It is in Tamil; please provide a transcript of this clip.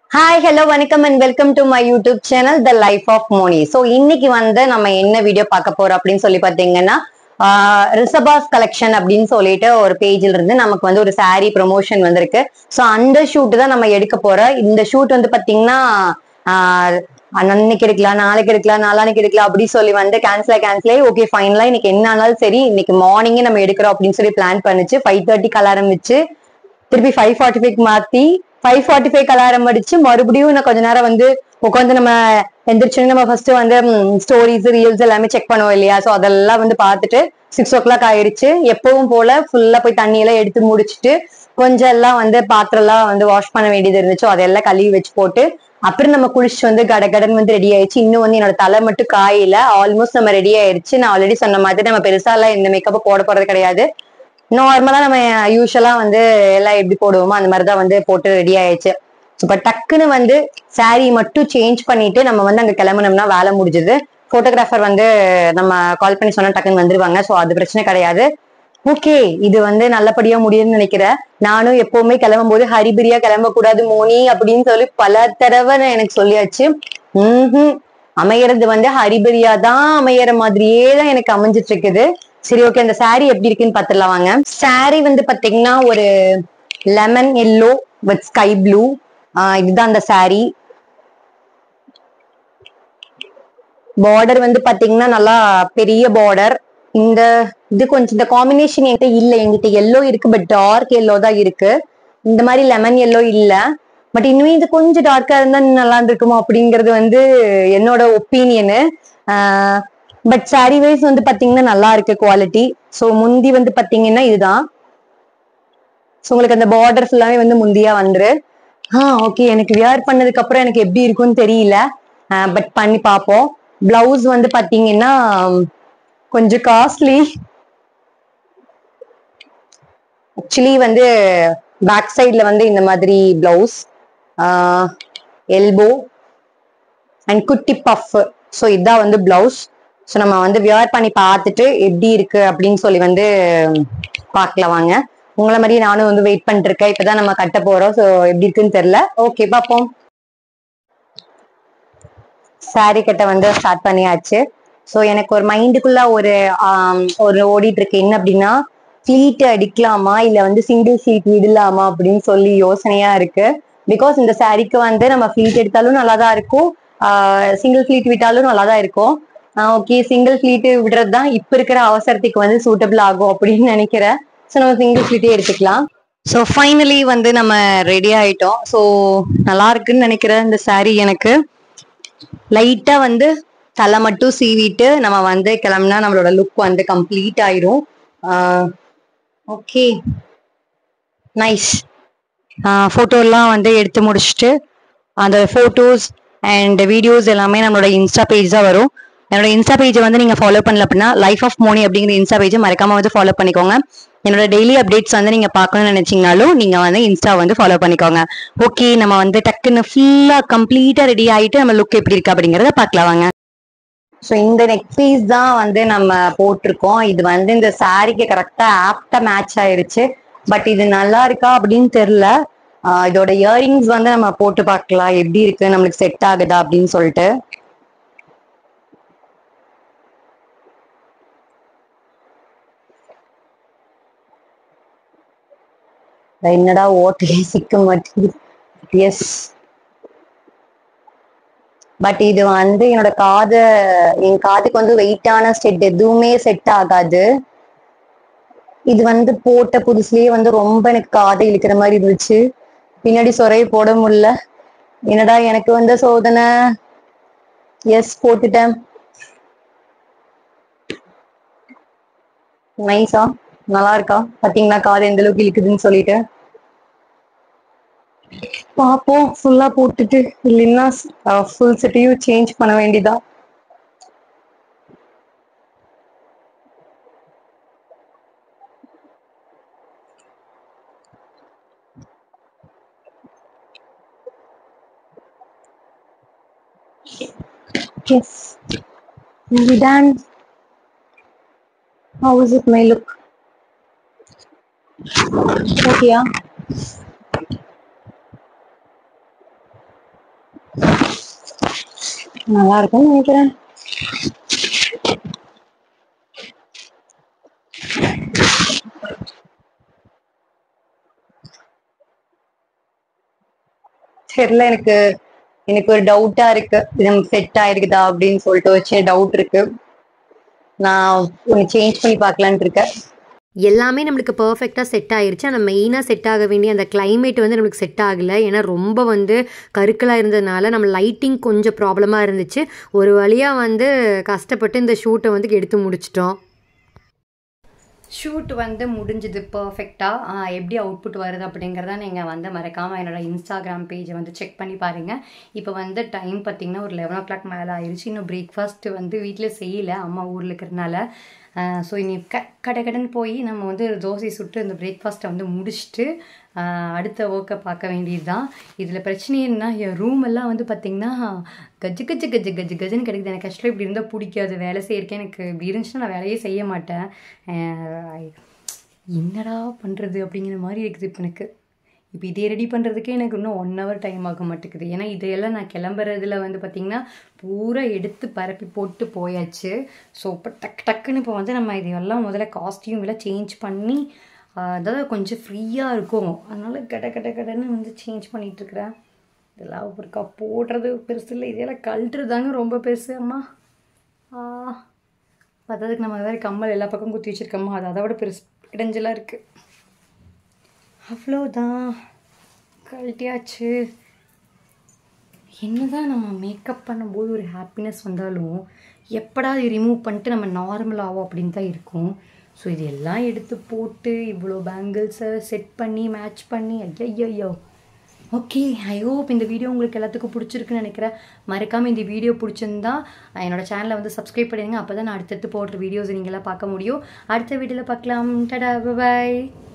ஹாய் ஹலோ வணக்கம் and welcome to my YouTube channel the life of Moni so இன்னைக்கு வந்து நம்ம என்ன வீடியோ பார்க்க போறோம் அப்படின்னு சொல்லி பார்த்தீங்கன்னா ரிசபாஸ் கலெக்ஷன் அப்படின்னு சொல்லிட்டு ஒரு பேஜ்ல இருந்து நமக்கு வந்து ஒரு saree ப்ரொமோஷன் வந்திருக்கு ஸோ அந்த ஷூட் தான் நம்ம எடுக்க போறோம் இந்த ஷூட் வந்து பாத்தீங்கன்னா ஆஹ் அன்னைக்கு எடுக்கலாம் நாளைக்கு எடுக்கலாம் நாளானைக்கு எடுக்கலாம் அப்படி சொல்லி வந்து கேன்சல் கேன்சல் ஆகி ஓகே ஃபைனலா இன்னைக்கு என்ன ஆனாலும் சரி இன்னைக்கு மார்னிங்கே நம்ம எடுக்கிறோம் அப்படின்னு சொல்லி பிளான் பண்ணுச்சு ஃபைவ் தேர்ட்டிக்கு அலாரம் வச்சு திருப்பி ஃபைவ் ஃபார்ட்டி ஃபைவ் மாத்தி ஃபைவ் ஃபார்ட்டி ஃபைவ் அலாரம் அடிச்சு மறுபடியும் நான் கொஞ்ச நேரம் வந்து உட்காந்து நம்ம எந்திரிச்சோன்னு நம்ம ஃபர்ஸ்ட் வந்து ஸ்டோரிஸ் ரீல்ஸ் எல்லாமே செக் பண்ணுவோம் இல்லையா ஸோ அதெல்லாம் வந்து பார்த்துட்டு சிக்ஸ் ஓ கிளாக் ஆயிடுச்சு எப்பவும் போல ஃபுல்லா போய் தண்ணி எல்லாம் எடுத்து முடிச்சுட்டு கொஞ்சம் எல்லாம் வந்து பாத்திரம் எல்லாம் வந்து வாஷ் பண்ண வேண்டியது இருந்துச்சோ அதெல்லாம் கழுவி வச்சு போட்டு அப்புறம் நம்ம குளிச்சுட்டு வந்து கடகடன் வந்து ரெடி ஆயிடுச்சு இன்னும் வந்து என்னோட தலை மட்டும் காயில ஆல்மோஸ்ட் நம்ம ரெடி ஆயிடுச்சு நான் ஆல்ரெடி சொன்ன மாதிரி நம்ம பெருசா எல்லாம் இந்த மேக்கப் போட போறது கிடையாது நார்மலா நம்ம யூஸ்வலா வந்து எல்லாம் எப்படி போடுவோமோ அந்த மாதிரி தான் வந்து போட்டு ரெடி ஆயிடுச்சு இப்ப டக்குன்னு வந்து saree மட்டும் சேஞ்ச் பண்ணிட்டு நம்ம வந்து அங்க கிளம்புனோம்னா வேலை முடிஞ்சது போட்டோகிராஃபர் வந்து நம்ம கால் பண்ணி சொன்னா டக்குன்னு வந்துருவாங்க ஸோ அது பிரச்சனை கிடையாது ஓகே இது வந்து நல்லபடியா முடியும்னு நினைக்கிறேன் நானும் எப்பவுமே கிளம்பும் போது ஹரிபிரியா கிளம்ப கூடாது மோனி அப்படின்னு சொல்லி பல தடவை நான் எனக்கு சொல்லியாச்சு ம்ஹும் அமையறது வந்து ஹரிபிரியா தான் அமையற மாதிரியே தான் எனக்கு அமைஞ்சிட்டு இருக்குது சரி ஓகே அந்த saree எப்படி இருக்குன்னு பாத்துடலாம் வாங்க saree வந்து பாத்தீங்கன்னா ஒரு lemon yellow with sky blue இதுதான் அந்த saree பார்டர் வந்து பாத்தீங்கன்னா நல்லா பெரிய பார்டர் இந்த இது கொஞ்சம் இந்த காம்பினேஷன் என்கிட்ட இல்ல என்கிட்ட எல்லோ இருக்கு பட் டார்க் எல்லோ தான் இருக்கு இந்த மாதிரி லெமன் எல்லோ இல்ல பட் இன்னும் இது கொஞ்சம் டார்க்கா இருந்தா இன்னும் நல்லா இருந்திருக்குமோ அப்படிங்கிறது வந்து என்னோட ஒப்பீனியனு பட் சாரி வைஸ் வந்து பாத்தீங்கன்னா நல்லா இருக்கு குவாலிட்டி ஸோ முந்தி வந்து பாத்தீங்கன்னா இதுதான் ஸோ உங்களுக்கு அந்த பார்டர் ஃபுல்லாவே வந்து முந்தியா வந்துரு ஆ ஓகே எனக்கு வியர் பண்ணதுக்கு அப்புறம் எனக்கு எப்படி இருக்கும்னு தெரியல பட் பண்ணி பார்ப்போம் பிளவுஸ் வந்து பாத்தீங்கன்னா கொஞ்சம் காஸ்ட்லி ஆக்சுவலி வந்து பேக் சைட்ல வந்து இந்த மாதிரி பிளவுஸ் எல்போ அண்ட் குட்டி பஃப் ஸோ இதான் வந்து பிளவுஸ் ஸோ நம்ம வந்து வியர் பண்ணி பார்த்துட்டு எப்படி இருக்கு அப்படின்னு சொல்லி வந்து பார்க்கலாம் வாங்க உங்களை மாதிரி நானும் வந்து வெயிட் பண்ணிட்டு இருக்கேன் இப்பதான் நம்ம கட்ட போறோம் ஸோ எப்படி இருக்குன்னு தெரியல ஓகே பார்ப்போம் சாரி கட்ட வந்து ஸ்டார்ட் பண்ணியாச்சு ஸோ எனக்கு ஒரு மைண்டுக்குள்ள ஒரு ஆம், ஒரு ஓடிட்டு இருக்கு என்ன அப்படின்னா ஃபிளீட் அடிக்கலாமா இல்ல வந்து சிங்கிள் சீட் விடலாமா அப்படின்னு சொல்லி யோசனையா இருக்கு பிகாஸ் இந்த சாரிக்கு வந்து நம்ம ஃபிளீட் எடுத்தாலும் நல்லா தான் இருக்கும் சிங்கிள் ஃபிளீட் விட்டாலும் நல்லா தான் இருக்கும் ஓகே சிங்கிள் ஃபிளீட் விடுறது தான் இப்ப இருக்கிற அவசரத்துக்கு வந்து சூட்டபிள் ஆகும் அப்படின்னு நினைக்கிறேன் ஸோ நம்ம சிங்கிள் ஃபிளீட்டே எடுத்துக்கலாம் ஸோ ஃபைனலி வந்து நம்ம ரெடி ஆயிட்டோம் ஸோ நல்லா இருக்குன்னு நினைக்கிறேன் இந்த saree எனக்கு லைட்டா வந்து தலை மட்டும் சீவிட்டு நம்ம வந்து கிளம்புனா நம்மளோட லுக் வந்து கம்ப்ளீட் ஆயிரும் ஓகே நைஸ் ஃபோட்டோலாம் வந்து எடுத்து முடிச்சுட்டு அந்த ஃபோட்டோஸ் அண்ட் வீடியோஸ் எல்லாமே நம்மளோட இன்ஸ்டா பேஜ் தான் வரும் என்னோட இன்ஸ்டா பேஜை வந்து நீங்க ஃபாலோ பண்ணல அப்படின்னா லைஃப் ஆஃப் மோனி அப்படிங்கிற இன்ஸ்டா பேஜை மறக்காம வந்து ஃபாலோ பண்ணிக்கோங்க என்னோட டெய்லி அப்டேட்ஸ் வந்து நீங்க பார்க்கணும்னு நினைச்சீங்கனாலும் நீங்க வந்து இன்ஸ்டா வந்து ஃபாலோ பண்ணிக்கோங்க ஓகே நம்ம வந்து டக்குன்னு ஃபுல்லா கம்ப்ளீட்டா ரெடி ஆயிட்டு நம்ம லுக் எப்படி இருக்கு அப்படிங்கறத பார்க்கலாம் வாங்க ஸோ இந்த நெக் பீஸ் தான் வந்து நம்ம போட்டிருக்கோம் இது வந்து இந்த சாரிக்கு கரெக்டா ஆப்டா மேட்ச் ஆயிருச்சு பட் இது நல்லா இருக்கா அப்படின்னு தெரியல ஆஹ் இதோட இயரிங்ஸ் வந்து நம்ம போட்டு பார்க்கலாம் எப்படி இருக்கு நம்மளுக்கு செட் ஆகுதா அப்படின்னு சொல்லிட்டு என்னடா ஓட்டையே சிக்க மாட்டேங்குது எஸ் பட் இது வந்து என்னோட காது என் காதுக்கு வந்து வெயிட்டான செட் எதுவுமே செட் ஆகாது இது வந்து போட்ட புதுசுலயே வந்து ரொம்ப எனக்கு காதை இழுக்கிற மாதிரி இருந்துச்சு பின்னாடி சொறைய போட முடியல என்னடா எனக்கு வந்த சோதனை எஸ் போட்டுட்டேன் நைஸா நல்லா இருக்கா பாத்தீங்களா காது எந்த அளவுக்கு இழுக்குதுன்னு சொல்லிட்டு பாப்போம் ஃபுல்லா போட்டுட்டு இல்லைன்னா ஃபுல் செட்டையும் சேஞ்ச் பண்ண வேண்டியதா Yes. We done. How is it my look? Okay, yeah. நல்லா இருக்கும்னு நினைக்கிறேன் தெரியல எனக்கு எனக்கு ஒரு டவுட்டா இருக்கு இது நமக்கு செட் ஆயிருக்குதா அப்படின்னு சொல்லிட்டு வச்சு டவுட் இருக்கு நான் ஒன்று சேஞ்ச் பண்ணி பார்க்கலான்ட்டு இருக்கேன் எல்லாமே நம்மளுக்கு பர்ஃபெக்டாக செட் ஆயிருச்சு ஆனால் மெயினாக செட் ஆக வேண்டிய அந்த climate வந்து நம்மளுக்கு செட் ஆகலை ஏன்னா ரொம்ப வந்து கருக்கலாக இருந்ததுனால நம்ம லைட்டிங் கொஞ்சம் ப்ராப்ளமாக இருந்துச்சு ஒரு வழியாக வந்து கஷ்டப்பட்டு இந்த ஷூட்டை வந்து எடுத்து முடிச்சிட்டோம் ஷூட் வந்து முடிஞ்சது பர்ஃபெக்டாக எப்படி அவுட்புட் வருது அப்படிங்கிறத நீங்கள் வந்து மறக்காமல் என்னோட இன்ஸ்டாகிராம் பேஜை வந்து செக் பண்ணி பாருங்கள் இப்போ வந்து டைம் பார்த்தீங்கன்னா ஒரு லெவன் ஓ கிளாக் மேலே ஆயிடுச்சு இன்னும் பிரேக்ஃபாஸ்ட் வந்து வீட்டில் செய்யலை அம்மா ஊரில் இருக்கிறதுனால ஸோ இனி க கடை கடன் போய் நம்ம வந்து தோசை சுட்டு இந்த பிரேக்ஃபாஸ்ட்டை வந்து முடிச்சுட்டு ஆஹ், அடுத்த ஒர்க்கை பார்க்க வேண்டியது தான் இதில் பிரச்சனை என்ன என் ரூம் எல்லாம் வந்து பார்த்திங்கன்னா கஜு கஜு கஜு கஜு கஜுன்னு கிடைக்குது எனக்கு ஆக்சுவலாக இப்படி இருந்தால் பிடிக்காது வேலை செய்யறதுக்கு எனக்கு இப்படி இருந்துச்சுன்னா நான் வேலையே செய்ய மாட்டேன் ஆஹ், என்னடா பண்ணுறது அப்படிங்கிற மாதிரி இருக்குது இப்போ எனக்கு இப்போ இதே ரெடி பண்ணுறதுக்கே எனக்கு இன்னும் ஒன் ஹவர் டைம் ஆக மாட்டேங்குது ஏன்னா இதையெல்லாம் நான் கிளம்புறதுல வந்து பார்த்திங்கன்னா பூரா எடுத்து பரப்பி போட்டு போயாச்சு ஸோ இப்போ டக் டக்குன்னு இப்போ வந்து நம்ம இதையெல்லாம் முதல்ல காஸ்டியூம் எல்லாம் சேஞ்ச் பண்ணி ஆஹ், அதாவது கொஞ்சம் ஃப்ரீயாக இருக்கும் அதனால கட கட கடன்னு வந்து சேஞ்ச் பண்ணிகிட்ருக்குறேன் இதெல்லாம் ஒருக்கா போடுறது பெருசு இல்லை இதெல்லாம் கழட்டுறதாங்க ரொம்ப பெருசு அம்மா ஆ பார்த்ததுக்கு நம்ம வேறு கம்மல் எல்லா பக்கம் குத்தி வச்சிருக்கோமா அது அதை விட பெருசு இடைஞ்சலாக இருக்குது அவ்வளோதான் கழட்டியாச்சு என்னதான் நம்ம மேக்கப் பண்ணும்போது ஒரு ஹாப்பினஸ் வந்தாலும் எப்படா இது ரிமூவ் பண்ணிட்டு நம்ம நார்மல் ஆகும் அப்படின்னு தான் இருக்கும் ஸோ இது எல்லாம் எடுத்து போட்டு இவ்வளோ பேங்கிள்ஸை செட் பண்ணி மேட்ச் பண்ணி ஐயோ ஓகே ஐ ஹோப் இந்த வீடியோ உங்களுக்கு எல்லாத்துக்கும் பிடிச்சிருக்குன்னு நினைக்கிறேன் மறக்காமல் இந்த வீடியோ பிடிச்சிருந்தா என்னோட சேனலை வந்து சப்ஸ்கிரைப் பண்ணிடுங்க அப்போ தான் நான் அடுத்தடுத்து போடுற வீடியோஸ் நீங்களாம் பார்க்க முடியும் அடுத்த வீடியோவில் பார்க்கலாம் டடா பாய்